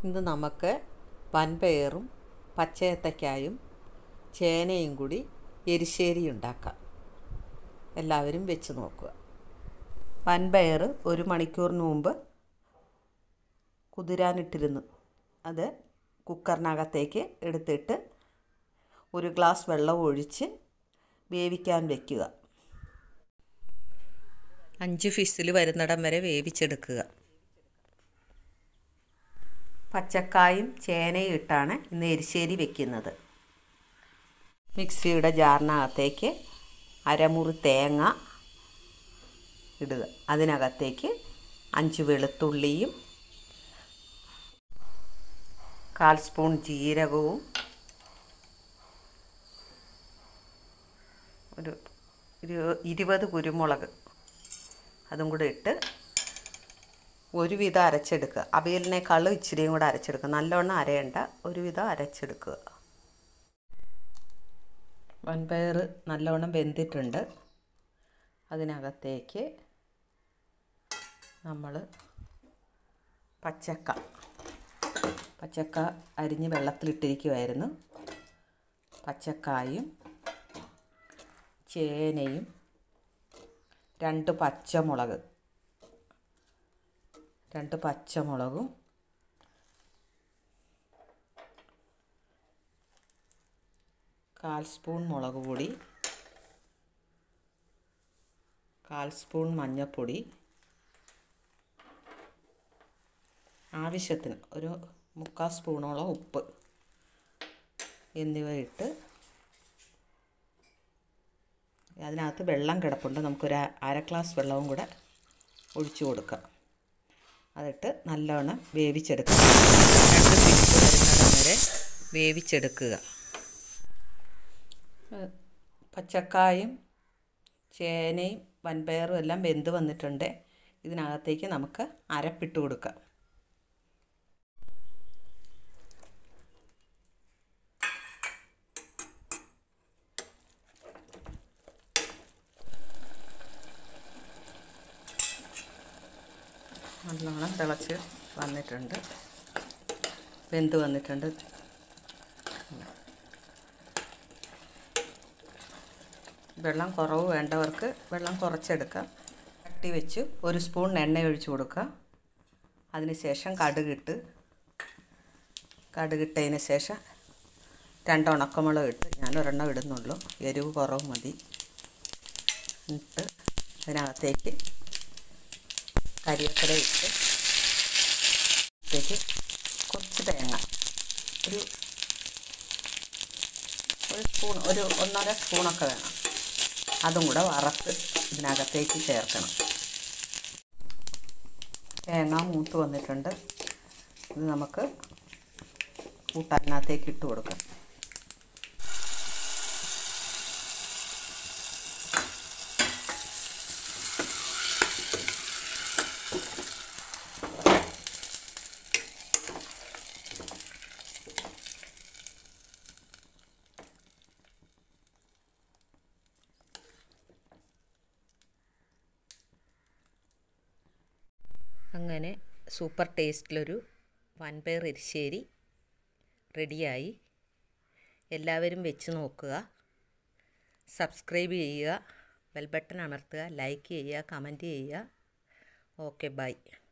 ഇന്ന് നമുക്ക് വൻപയറും പച്ചയത്തക്കായും ചേനയും കൂടി എരിശ്ശേരി ഉണ്ടാക്കാം എല്ലാവരും വെച്ച് നോക്കുക വൻപയർ ഒരു മണിക്കൂറിന് മുമ്പ് കുതിരാനിട്ടിരുന്നു അത് കുക്കറിനകത്തേക്ക് എടുത്തിട്ട് ഒരു ഗ്ലാസ് വെള്ളം ഒഴിച്ച് വേവിക്കാൻ വയ്ക്കുക അഞ്ച് ഫിസിൽ വരുന്നിടം വരെ വേവിച്ചെടുക്കുക പച്ചക്കായും ചേനയും ഇട്ടാണ് ഇന്ന് എരിശ്ശേരി വെക്കുന്നത് മിക്സിയുടെ ജാറിനകത്തേക്ക് അരമുറി തേങ്ങ ഇടുക അതിനകത്തേക്ക് അഞ്ച് വെളുത്തുള്ളിയും കാൽ സ്പൂൺ ജീരകവും ഒരു ഒരു ഇരുപത് കുരുമുളക് അതും കൂടെ ഇട്ട് ഒരുവിധം അരച്ചെടുക്കുക അവിയലിനേക്കാൾ ഇച്ചിരിയും കൂടെ അരച്ചെടുക്കുക നല്ലോണം അരയണ്ട ഒരുവിധം അരച്ചെടുക്കുക വൻപയർ നല്ലോണം വെന്തിട്ടുണ്ട് അതിനകത്തേക്ക് നമ്മൾ പച്ചക്ക പച്ചക്ക അരിഞ്ഞ് വെള്ളത്തിലിട്ടിരിക്കുമായിരുന്നു പച്ചക്കായും ചേനയും രണ്ട് പച്ചമുളക് രണ്ട് പച്ചമുളകും കാൽ സ്പൂൺ മുളക് പൊടി കാൽ സ്പൂൺ മഞ്ഞൾപ്പൊടി ആവശ്യത്തിന് ഒരു മുക്കാൽ സ്പൂണോളം ഉപ്പ് എന്നിവ ഇട്ട് അതിനകത്ത് വെള്ളം കിടപ്പുണ്ട് നമുക്കൊരു അര ഗ്ലാസ് വെള്ളവും കൂടെ ഒഴിച്ചു കൊടുക്കാം അതിട്ട് നല്ലവണ്ണം വേവിച്ചെടുക്കുക രണ്ട് പിടിച്ച് വരുന്നിടം വരെ വേവിച്ചെടുക്കുക പച്ചക്കായും ചേനയും വൻപയറും എല്ലാം വെന്ത് വന്നിട്ടുണ്ട് ഇതിനകത്തേക്ക് നമുക്ക് അരപ്പിട്ട് കൊടുക്കാം നല്ലോണം തിളച്ച് വന്നിട്ടുണ്ട് വെന്ത് വന്നിട്ടുണ്ട് വെള്ളം കുറവ് വേണ്ടവർക്ക് വെള്ളം കുറച്ചെടുക്കാം കട്ടി വെച്ച് ഒരു സ്പൂൺ എണ്ണ ഒഴിച്ച് കൊടുക്കുക അതിനുശേഷം കടുകിട്ട് കടുകിട്ടതിന് ശേഷം രണ്ട് ഉണക്കമുളക് ഇട്ട് ഞാൻ ഒരെണ്ണം ഇടുന്നുള്ളൂ എരിവ് കുറവ് മതി ഇട്ട് അതിനകത്തേക്ക് കരിവേപ്പില ഇട്ട് ഇതിലേക്ക് കുറച്ച് തേങ്ങ ഒരു ഒരു സ്പൂൺ ഒരു ഒന്നര സ്പൂണൊക്കെ വേണം അതും കൂടെ വറുത്ത് ഇതിനകത്തേക്ക് ചേർക്കണം തേങ്ങ മൂത്ത് വന്നിട്ടുണ്ട് ഇത് നമുക്ക് കൂട്ടാനകത്തേക്ക് ഇട്ട് കൊടുക്കാം അങ്ങനെ സൂപ്പർ ടേസ്റ്റിലൊരു വൻപയർ എരിശ്ശേരി റെഡിയായി എല്ലാവരും വെച്ച് നോക്കുക സബ്സ്ക്രൈബ് ചെയ്യുക ബെൽ ബട്ടൺ അമർത്തുക ലൈക്ക് ചെയ്യുക കമൻറ്റ് ചെയ്യുക ഓക്കെ ബൈ